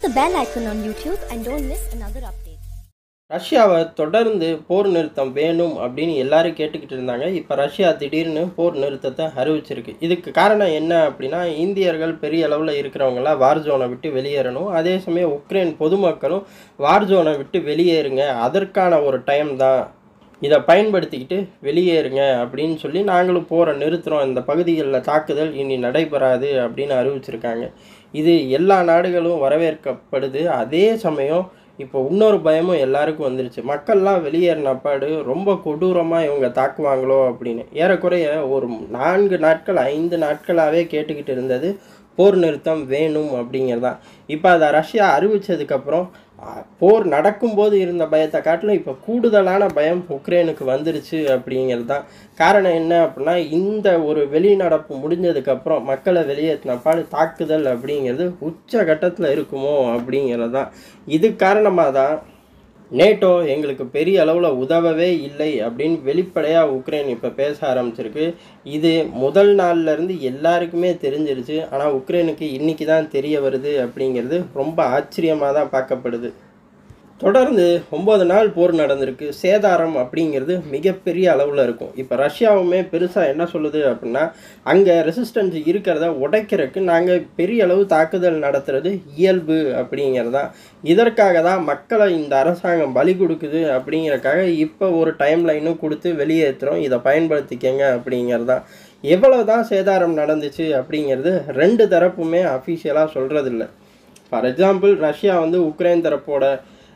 the bell icon on YouTube and don't miss another update. ரஷ்யாவை தொடர்ந்து போர் நிறுத்தம் வேணும் அப்படின்னு எல்லாரும் கேட்டுக்கிட்டு இருந்தாங்க இப்போ ரஷ்யா திடீர்னு போர் நிறுத்தத்தை அறிவிச்சிருக்கு இதுக்கு காரணம் என்ன அப்படின்னா இந்தியர்கள் பெரிய அளவில் இருக்கிறவங்களாம் வார் ஜோனை விட்டு வெளியேறணும் அதே சமயம் உக்ரைன் பொதுமக்களும் வார் ஜோனை விட்டு வெளியேறுங்க அதற்கான ஒரு டைம் தான் இதை பயன்படுத்திக்கிட்டு வெளியேறுங்க அப்படின்னு சொல்லி நாங்களும் போரை நிறுத்துகிறோம் இந்த பகுதிகளில் தாக்குதல் இனி நடைபெறாது அப்படின்னு அறிவிச்சிருக்காங்க இது எல்லா நாடுகளும் வரவேற்கப்படுது அதே சமயம் இப்போ இன்னொரு பயமும் எல்லாருக்கும் வந்துருச்சு மக்கள்லாம் வெளியேறினப்பாடு ரொம்ப கொடூரமாக இவங்க தாக்குவாங்களோ அப்படின்னு ஏறக்குறைய ஒரு நான்கு நாட்கள் ஐந்து நாட்களாகவே கேட்டுக்கிட்டு இருந்தது போர் நிறுத்தம் வேணும் அப்படிங்கிறதான் இப்போ அதை ரஷ்யா அறிவித்ததுக்கப்புறம் போர் நடக்கும்போது இருந்த பயத்தை காட்டிலும் இப்போ கூடுதலான பயம் உக்ரைனுக்கு வந்துருச்சு அப்படிங்கிறது தான் காரணம் என்ன அப்படின்னா இந்த ஒரு வெளிநடப்பு முடிஞ்சதுக்கப்புறம் மக்களை வெளியேற்றினப்பாடு தாக்குதல் அப்படிங்கிறது உச்ச கட்டத்தில் இருக்குமோ அப்படிங்கிறது தான் இது காரணமாக தான் நேட்டோ எங்களுக்கு பெரிய அளவில் உதவவே இல்லை அப்படின்னு வெளிப்படையாக உக்ரைன் இப்போ பேச ஆரம்பிச்சிருக்கு இது முதல் நாள்லேருந்து எல்லாருக்குமே தெரிஞ்சிருச்சு ஆனால் உக்ரைனுக்கு இன்றைக்கி தான் தெரிய வருது அப்படிங்கிறது ரொம்ப ஆச்சரியமாக தான் பார்க்கப்படுது தொடர்ந்து ஒம்பது நாள் போர் நடந்திருக்கு சேதாரம் அப்படிங்கிறது மிகப்பெரிய அளவில் இருக்கும் இப்போ ரஷ்யாவுமே பெருசாக என்ன சொல்லுது அப்படின்னா அங்கே ரெசிஸ்டன்ஸ் இருக்கிறத உடைக்கிறதுக்கு நாங்கள் பெரிய அளவு தாக்குதல் நடத்துறது இயல்பு அப்படிங்கிறது தான் இதற்காக தான் மக்களை இந்த அரசாங்கம் பலி கொடுக்குது அப்படிங்கிறக்காக இப்போ ஒரு டைம் லைனும் கொடுத்து வெளியேற்றுறோம் இதை பயன்படுத்திக்கங்க அப்படிங்கிறது தான் எவ்வளோ தான் சேதாரம் நடந்துச்சு அப்படிங்கிறது ரெண்டு தரப்புமே அஃபீஷியலாக சொல்கிறதில்ல ஃபார் எக்ஸாம்பிள் ரஷ்யா வந்து உக்ரைன் தரப்போட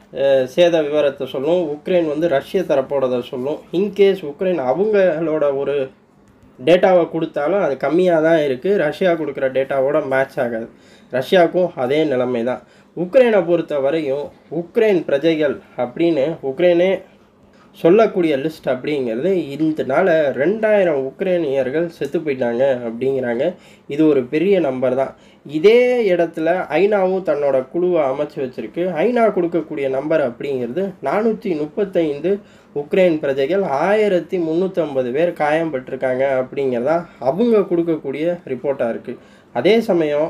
சேத விவரத்தை சொல்லும் உக்ரைன் வந்து ரஷ்ய தரப்போடதை சொல்லும் இன்கேஸ் உக்ரைன் அவங்களோட ஒரு டேட்டாவை கொடுத்தாலும் அது கம்மியாக தான் இருக்குது ரஷ்யா கொடுக்குற டேட்டாவோட மேட்ச் ஆகாது ரஷ்யாவுக்கும் அதே நிலைமை தான் உக்ரைனை பொறுத்த வரையும் உக்ரைன் பிரஜைகள் அப்படின்னு உக்ரைனே சொல்லக்கூடிய லிஸ்ட் அப்படிங்கிறது இதனால ரெண்டாயிரம் உக்ரைனியர்கள் செத்து போயிட்டாங்க அப்படிங்கிறாங்க இது ஒரு பெரிய நம்பர் தான் இதே இடத்துல ஐநாவும் தன்னோட குழுவை அமைச்சு வச்சிருக்கு ஐநா கொடுக்கக்கூடிய நம்பர் அப்படிங்கிறது நானூற்றி முப்பத்தைந்து உக்ரைன் பிரஜைகள் ஆயிரத்தி முந்நூற்றம்பது பேர் காயம்பட்டிருக்காங்க அப்படிங்கிறதா அவங்க கொடுக்கக்கூடிய ரிப்போர்ட்டாக இருக்குது அதே சமயம்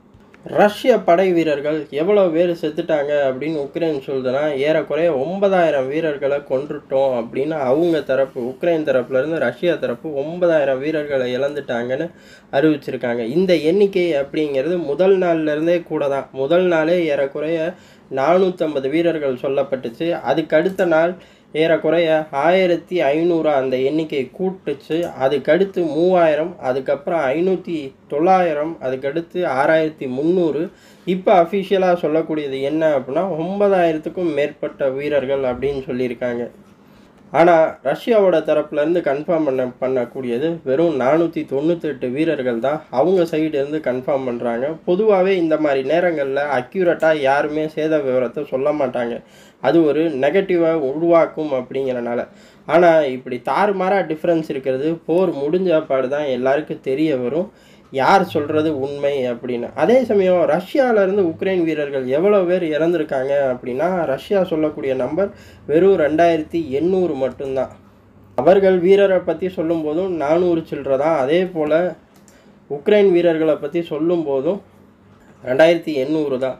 ரஷ்ய படை வீரர்கள் எவ்வளோ பேர் செத்துட்டாங்க அப்படின்னு உக்ரைன் சொல்லுதுன்னா ஏறக்குறைய ஒன்பதாயிரம் வீரர்களை கொன்றுட்டோம் அப்படின்னு அவங்க தரப்பு உக்ரைன் தரப்புலேருந்து ரஷ்யா தரப்பு ஒன்பதாயிரம் வீரர்களை இழந்துட்டாங்கன்னு அறிவிச்சிருக்காங்க இந்த எண்ணிக்கை அப்படிங்கிறது முதல் நாள்லேருந்தே கூட தான் முதல் நாளே ஏறக்குறைய நானூற்றம்பது வீரர்கள் சொல்லப்பட்டுச்சு அதுக்கு அடுத்த நாள் ஏறக்குறைய ஆயிரத்தி ஐநூறு அந்த எண்ணிக்கை கூட்டுச்சு அதுக்கடுத்து மூவாயிரம் அதுக்கப்புறம் ஐநூற்றி தொள்ளாயிரம் அதுக்கடுத்து ஆறாயிரத்தி முந்நூறு இப்போ அஃபிஷியலாக சொல்லக்கூடியது என்ன அப்படின்னா ஒன்பதாயிரத்துக்கும் மேற்பட்ட வீரர்கள் அப்படின்னு சொல்லியிருக்காங்க ஆனால் ரஷ்யாவோட தரப்புலேருந்து கன்ஃபார்ம் பண்ண பண்ணக்கூடியது வெறும் நானூற்றி தொண்ணூத்தெட்டு வீரர்கள் தான் அவங்க சைடுலேருந்து கன்ஃபார்ம் பண்ணுறாங்க பொதுவாகவே இந்த மாதிரி நேரங்களில் அக்யூரேட்டாக யாருமே சேத விவரத்தை சொல்ல மாட்டாங்க அது ஒரு நெகட்டிவாக உருவாக்கும் அப்படிங்கிறனால ஆனால் இப்படி தாறுமாறாக டிஃப்ரென்ஸ் இருக்கிறது போர் முடிஞ்ச பாடு தான் எல்லாருக்கும் தெரிய வரும் யார் சொல்கிறது உண்மை அப்படின்னு அதே சமயம் ரஷ்யாவிலேருந்து உக்ரைன் வீரர்கள் எவ்வளோ பேர் இறந்துருக்காங்க அப்படின்னா ரஷ்யா சொல்லக்கூடிய நம்பர் வெறும் ரெண்டாயிரத்தி எண்ணூறு மட்டும்தான் அவர்கள் வீரரை பற்றி சொல்லும்போதும் நானூறு சில்லற தான் அதே போல் உக்ரைன் வீரர்களை பற்றி சொல்லும்போதும் ரெண்டாயிரத்தி எண்ணூறு தான்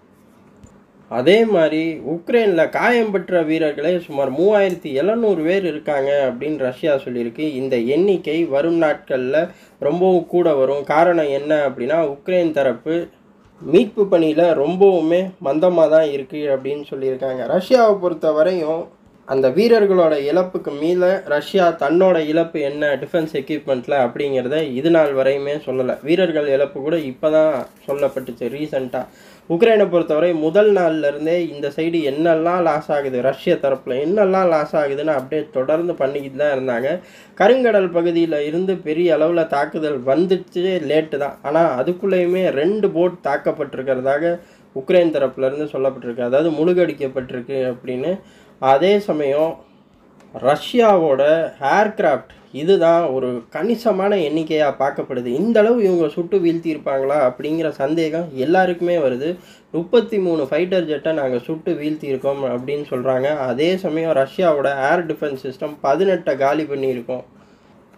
அதே மாதிரி உக்ரைனில் காயம் பெற்ற வீரர்களே சுமார் மூவாயிரத்தி எழுநூறு பேர் இருக்காங்க அப்படின்னு ரஷ்யா சொல்லியிருக்கு இந்த எண்ணிக்கை வரும் நாட்களில் ரொம்பவும் கூட வரும் காரணம் என்ன அப்படின்னா உக்ரைன் தரப்பு மீட்பு பணியில் ரொம்பவுமே மந்தமாக தான் இருக்குது அப்படின்னு சொல்லியிருக்காங்க ரஷ்யாவை பொறுத்த வரையும் அந்த வீரர்களோட இழப்புக்கு மீத ரஷ்யா தன்னோட இழப்பு என்ன டிஃபென்ஸ் எக்யூப்மெண்ட்டில் அப்படிங்கிறத இது நாள் வரையுமே சொல்லலை வீரர்கள் இழப்பு கூட இப்போ தான் சொல்லப்பட்டுச்சு ரீசண்டாக உக்ரைனை பொறுத்தவரை முதல் நாள்லேருந்தே இந்த சைடு என்னெல்லாம் லாஸ் ஆகுது ரஷ்ய தரப்பில் என்னெல்லாம் லாஸ் ஆகுதுன்னு அப்படியே தொடர்ந்து பண்ணிக்கிட்டு தான் இருந்தாங்க கருங்கடல் பகுதியில் இருந்து பெரிய அளவில் தாக்குதல் வந்துச்சு லேட்டு தான் ஆனால் அதுக்குள்ளேயுமே ரெண்டு போட் தாக்கப்பட்டிருக்கிறதாக உக்ரைன் தரப்புலேருந்து சொல்லப்பட்டிருக்கு அதாவது முழுகடிக்கப்பட்டிருக்கு அப்படின்னு அதே சமயம் ரஷ்யாவோட ஏர்கிராஃப்ட் இதுதான் ஒரு கணிசமான எண்ணிக்கையாக பார்க்கப்படுது இந்த அளவு இவங்க சுட்டு வீழ்த்தியிருப்பாங்களா அப்படிங்கிற சந்தேகம் எல்லாருக்குமே வருது முப்பத்தி மூணு ஃபைட்டர் ஜெட்டை நாங்கள் சுட்டு வீழ்த்தியிருக்கோம் அப்படின்னு சொல்கிறாங்க அதே சமயம் ரஷ்யாவோட ஏர் டிஃபென்ஸ் சிஸ்டம் பதினெட்டை காலி பண்ணியிருக்கோம்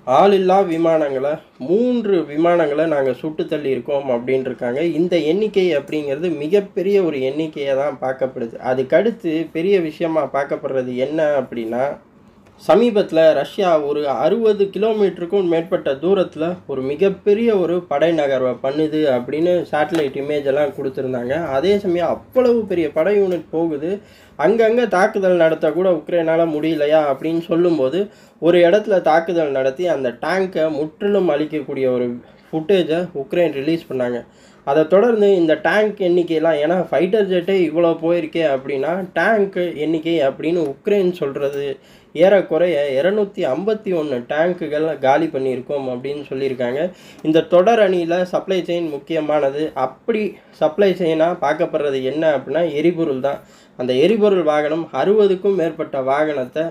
ஆளில்லா விமானங்களை மூன்று விமானங்களை நாங்கள் சுட்டு தள்ளி இருக்கோம் அப்படின்னு இருக்காங்க இந்த எண்ணிக்கை அப்படிங்கிறது மிகப்பெரிய ஒரு எண்ணிக்கையை தான் பார்க்கப்படுது அதுக்கடுத்து பெரிய விஷயமா பார்க்கப்படுறது என்ன அப்படின்னா சமீபத்தில் ரஷ்யா ஒரு அறுபது கிலோமீட்டருக்கும் மேற்பட்ட தூரத்தில் ஒரு மிகப்பெரிய ஒரு படை நகர்வை பண்ணுது அப்படின்னு சேட்டலைட் இமேஜ் எல்லாம் கொடுத்துருந்தாங்க அதே சமயம் அவ்வளவு பெரிய படை யூனிட் போகுது அங்கங்கே தாக்குதல் நடத்த கூட உக்ரைனால் முடியலையா அப்படின்னு சொல்லும்போது ஒரு இடத்துல தாக்குதல் நடத்தி அந்த டேங்கை முற்றிலும் அழிக்கக்கூடிய ஒரு ஃபுட்டேஜை உக்ரைன் ரிலீஸ் பண்ணாங்க அதை தொடர்ந்து இந்த டேங்க் எண்ணிக்கையெல்லாம் ஏன்னா ஃபைட்டர் ஜெட்டே இவ்வளோ போயிருக்கே அப்படின்னா டேங்க் எண்ணிக்கை அப்படின்னு உக்ரைன் சொல்கிறது ஏறக்குறைய இரநூத்தி ஐம்பத்தி ஒன்று டேங்க்குகள் காலி பண்ணியிருக்கோம் அப்படின்னு சொல்லியிருக்காங்க இந்த தொடர் அணியில் சப்ளை செயின் முக்கியமானது அப்படி சப்ளை செயினாக பார்க்கப்படுறது என்ன அப்படின்னா எரிபொருள் தான் அந்த எரிபொருள் வாகனம் அறுபதுக்கும் மேற்பட்ட வாகனத்தை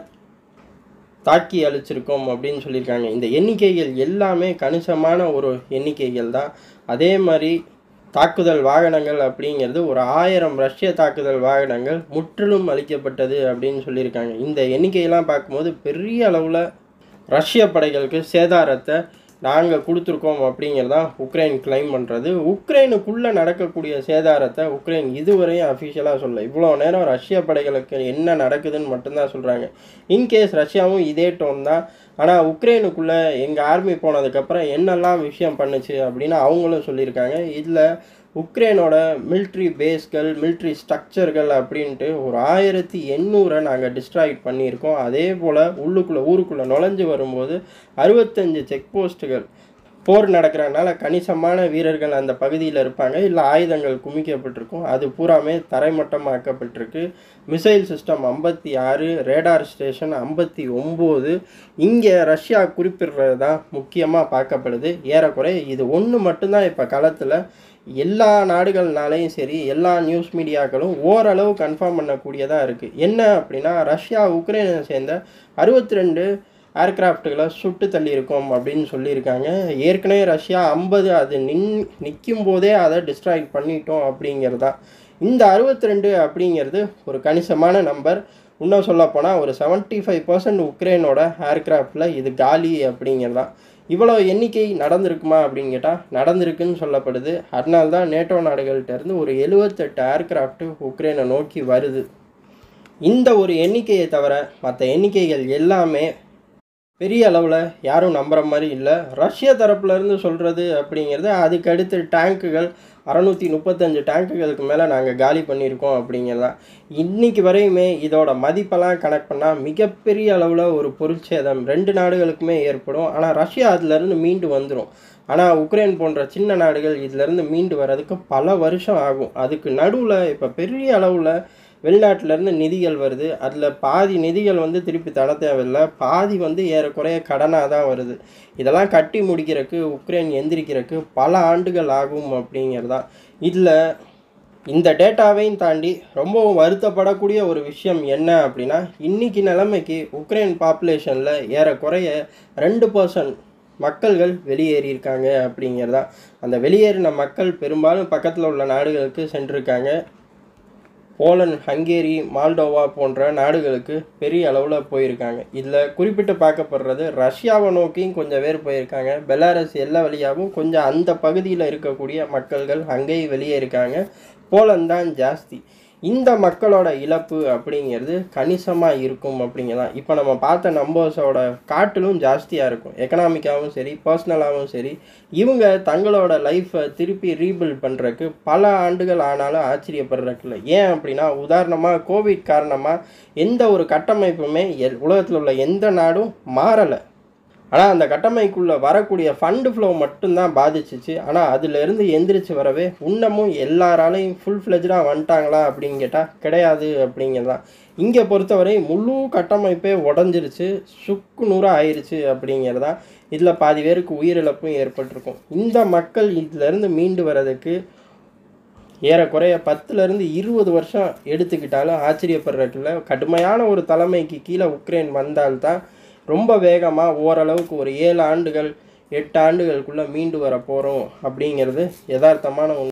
தாக்கி அழிச்சிருக்கோம் அப்படின்னு சொல்லியிருக்காங்க இந்த எண்ணிக்கைகள் எல்லாமே கணிசமான ஒரு எண்ணிக்கைகள் தான் அதே மாதிரி தாக்குதல் வாகனங்கள் அப்படிங்கிறது ஒரு ஆயிரம் ரஷ்ய தாக்குதல் வாகனங்கள் முற்றிலும் அளிக்கப்பட்டது அப்படின்னு சொல்லியிருக்காங்க இந்த எண்ணிக்கையெல்லாம் பார்க்கும்போது பெரிய அளவில் ரஷ்ய படைகளுக்கு சேதாரத்தை நாங்கள் கொடுத்துருக்கோம் அப்படிங்கிறதான் உக்ரைன் கிளைம் பண்ணுறது உக்ரைனுக்குள்ளே நடக்கக்கூடிய சேதாரத்தை உக்ரைன் இதுவரையும் அஃபிஷியலாக சொல்ல இவ்வளோ நேரம் ரஷ்ய படைகளுக்கு என்ன நடக்குதுன்னு மட்டும்தான் சொல்கிறாங்க இன்கேஸ் ரஷ்யாவும் இதே டோன் தான் ஆனால் உக்ரைனுக்குள்ளே எங்கள் ஆர்மி போனதுக்கப்புறம் என்னெல்லாம் விஷயம் பண்ணுச்சு அப்படின்னு அவங்களும் சொல்லியிருக்காங்க இதில் உக்ரைனோட மிலிட்ரி பேஸ்கள் மிலிட்ரி ஸ்ட்ரக்சர்கள் அப்படின்ட்டு ஒரு ஆயிரத்தி எண்ணூறை நாங்கள் டிஸ்ட்ராய்ட் பண்ணியிருக்கோம் அதே போல் உள்ளுக்குள்ளே ஊருக்குள்ளே நுழைஞ்சு வரும்போது அறுபத்தஞ்சு செக் போஸ்ட்டுகள் போர் நடக்கிறனால கணிசமான வீரர்கள் அந்த பகுதியில் இருப்பாங்க இல்லை ஆயுதங்கள் குமிக்கப்பட்டிருக்கும் அது பூராமே தரைமட்டமாக்கப்பட்டிருக்கு மிசைல் சிஸ்டம் ஐம்பத்தி ஆறு ரேடார் ஸ்டேஷன் ஐம்பத்தி ஒம்பது இங்கே ரஷ்யா குறிப்பிடுறது தான் முக்கியமாக பார்க்கப்படுது ஏறக்குறைய இது ஒன்று மட்டும்தான் இப்போ களத்தில் எல்லா நாடுகள்னாலையும் சரி எல்லா நியூஸ் மீடியாக்களும் ஓரளவு கன்ஃபார்ம் பண்ணக்கூடியதாக இருக்குது என்ன அப்படின்னா ரஷ்யா உக்ரைனை சேர்ந்த அறுபத்தி ரெண்டு ஏர்கிராஃப்ட்டுகளை சுட்டு தள்ளியிருக்கோம் அப்படின்னு சொல்லியிருக்காங்க ஏற்கனவே ரஷ்யா ஐம்பது அது நின் நிற்கும் போதே அதை டிஸ்ட்ராக்ட் பண்ணிட்டோம் அப்படிங்கிறது தான் இந்த அறுபத்தி ரெண்டு அப்படிங்கிறது ஒரு கணிசமான நம்பர் இன்னும் சொல்லப்போனால் ஒரு செவன்ட்டி ஃபைவ் பர்சன்ட் உக்ரைனோட ஏர்கிராஃப்டில் இது காலி அப்படிங்கிறது தான் இவ்வளோ எண்ணிக்கை நடந்திருக்குமா அப்படின்னு கேட்டால் நடந்திருக்குன்னு சொல்லப்படுது அதனால தான் நேட்டோ நாடுகள்கிட்ட இருந்து ஒரு எழுவத்தெட்டு ஏர்கிராஃப்ட் உக்ரைனை நோக்கி வருது இந்த ஒரு எண்ணிக்கையை தவிர மற்ற எண்ணிக்கைகள் எல்லாமே பெரிய அளவில் யாரும் நம்புகிற மாதிரி இல்லை ரஷ்ய தரப்புலேருந்து சொல்கிறது அப்படிங்கிறது அதுக்கு அடுத்து டேங்க்குகள் அறநூற்றி முப்பத்தஞ்சு டேங்க்குகளுக்கு மேலே நாங்கள் காலி பண்ணியிருக்கோம் அப்படிங்கிறதா இன்றைக்கி வரையுமே இதோட மதிப்பெல்லாம் கணக்கு பண்ணால் மிகப்பெரிய அளவில் ஒரு பொருட்சேதம் ரெண்டு நாடுகளுக்குமே ஏற்படும் ஆனால் ரஷ்யா அதுலேருந்து மீண்டு வந்துடும் ஆனால் உக்ரைன் போன்ற சின்ன நாடுகள் இதிலேருந்து மீண்டு வர்றதுக்கு பல வருஷம் ஆகும் அதுக்கு நடுவில் இப்போ பெரிய அளவில் வெளிநாட்டிலேருந்து நிதிகள் வருது அதில் பாதி நிதிகள் வந்து திருப்பி தர தேவையில்லை பாதி வந்து ஏறக்குறைய கடனாக தான் வருது இதெல்லாம் கட்டி முடிக்கிறதுக்கு உக்ரைன் எந்திரிக்கிறதுக்கு பல ஆண்டுகள் ஆகும் அப்படிங்கிறதான் இதில் இந்த டேட்டாவையும் தாண்டி ரொம்பவும் வருத்தப்படக்கூடிய ஒரு விஷயம் என்ன அப்படின்னா இன்றைக்கி நிலைமைக்கு உக்ரைன் பாப்புலேஷனில் ஏறக்குறைய ரெண்டு பர்சன்ட் மக்கள்கள் வெளியேறியிருக்காங்க அப்படிங்கிறதா அந்த வெளியேறின மக்கள் பெரும்பாலும் பக்கத்தில் உள்ள நாடுகளுக்கு சென்றிருக்காங்க போலந்து ஹங்கேரி மால்டோவா போன்ற நாடுகளுக்கு பெரிய அளவில் போயிருக்காங்க இதில் குறிப்பிட்டு பார்க்கப்படுறது ரஷ்யாவை நோக்கியும் கொஞ்சம் பேர் போயிருக்காங்க பெலாரஸ் எல்லா வழியாகவும் கொஞ்சம் அந்த பகுதியில் இருக்கக்கூடிய மக்கள்கள் அங்கேயும் வெளியே இருக்காங்க போலந்து தான் ஜாஸ்தி இந்த மக்களோட இழப்பு அப்படிங்கிறது கணிசமாக இருக்கும் அப்படிங்கிறதான் இப்போ நம்ம பார்த்த நம்பர்ஸோட காட்டிலும் ஜாஸ்தியாக இருக்கும் எக்கனாமிக்காகவும் சரி பர்சனலாகவும் சரி இவங்க தங்களோட லைஃப்பை திருப்பி ரீபில்ட் பண்ணுறதுக்கு பல ஆண்டுகள் ஆனாலும் ஆச்சரியப்படுறதுக்கு இல்லை ஏன் அப்படின்னா உதாரணமாக கோவிட் காரணமாக எந்த ஒரு கட்டமைப்புமே எல் உலகத்தில் உள்ள எந்த நாடும் மாறலை ஆனால் அந்த கட்டமைக்குள்ளே வரக்கூடிய ஃபண்டு ஃப்ளோ மட்டும்தான் பாதிச்சிச்சு ஆனால் அதிலிருந்து எந்திரிச்சு வரவே இன்னமும் எல்லாராலையும் ஃபுல் ஃப்ளெஜாக வந்துட்டாங்களா அப்படின்னு கேட்டால் கிடையாது அப்படிங்கிறதான் இங்கே பொறுத்தவரை முழு கட்டமைப்பே உடஞ்சிருச்சு சுக்கு நூறாக ஆயிடுச்சு அப்படிங்கிறதான் இதில் பாதி பேருக்கு உயிரிழப்பும் ஏற்பட்டிருக்கும் இந்த மக்கள் இதிலேருந்து மீண்டு வர்றதுக்கு ஏறக்குறைய பத்துலேருந்து இருபது வருஷம் எடுத்துக்கிட்டாலும் ஆச்சரியப்படுறதுக்குள்ள கடுமையான ஒரு தலைமைக்கு கீழே உக்ரைன் வந்தால்தான் ரொம்ப வேகமாக ஓரளவுக்கு ஒரு ஏழு ஆண்டுகள் எட்டு ஆண்டுகளுக்குள்ளே மீண்டு வர போகிறோம் அப்படிங்கிறது யதார்த்தமான ஒன்று